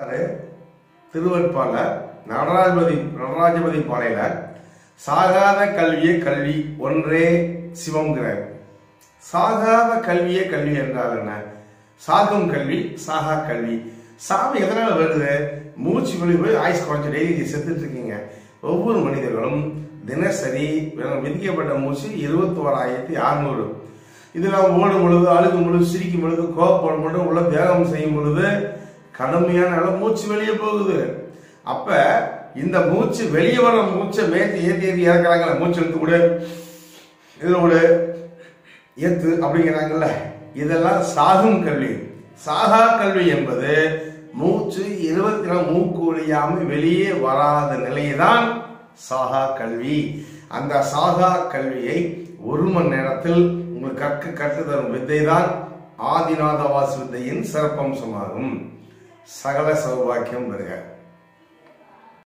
திருவற்பால நடராஜபதி நடராஜபதி பாளையில சாகாத கல்வியே கல்வி ஒன்றே சிவம்ங்கிறார் சாகாத கல்வியே கல்வி என்றால் என்ன சாகும் கல்வி சாகா கல்வி சாவு எதனால வருது மூச்சு வெளி போய் ஆயுஸ் குறைஞ்சு டெய்லி செத்துட்டு இருக்கீங்க ஒவ்வொரு மனிதர்களும் தினசரி விதிக்கப்பட்ட மூச்சு இருபத்தி ஓராயிரத்தி அறுநூறு இதுல ஓடும் பொழுது அழுகும் பொழுது சிரிக்கும் பொழுது கோவப்படும் பொழுது உள்ள தியாகம் செய்யும் பொழுது கடுமையான அளவு மூச்சு வெளியே போகுது அப்ப இந்த மூச்சு வெளியே வர மூச்சை மேத்தி ஏத்தி ஏத்தி இறக்குறாங்கல்ல மூச்சு எடுத்து விடு இதுல விடு ஏத்து அப்படிங்கிறாங்கல்ல இதெல்லாம் சாகும் கல்வி சாகா கல்வி என்பது மூச்சு இருபத்தி நாலு மூக்கு ஒழியாம வெளியே வராத நிலைதான் சாகா கல்வி அந்த சாகா கல்வியை ஒரு மணி நேரத்தில் உங்களுக்கு கற்க கற்று தரும் வித்தை தான் ஆதிநாதவாஸ் வித்தையின் சிறப்பம்சமாகும் சகல சௌபாக்கியம் பெறுக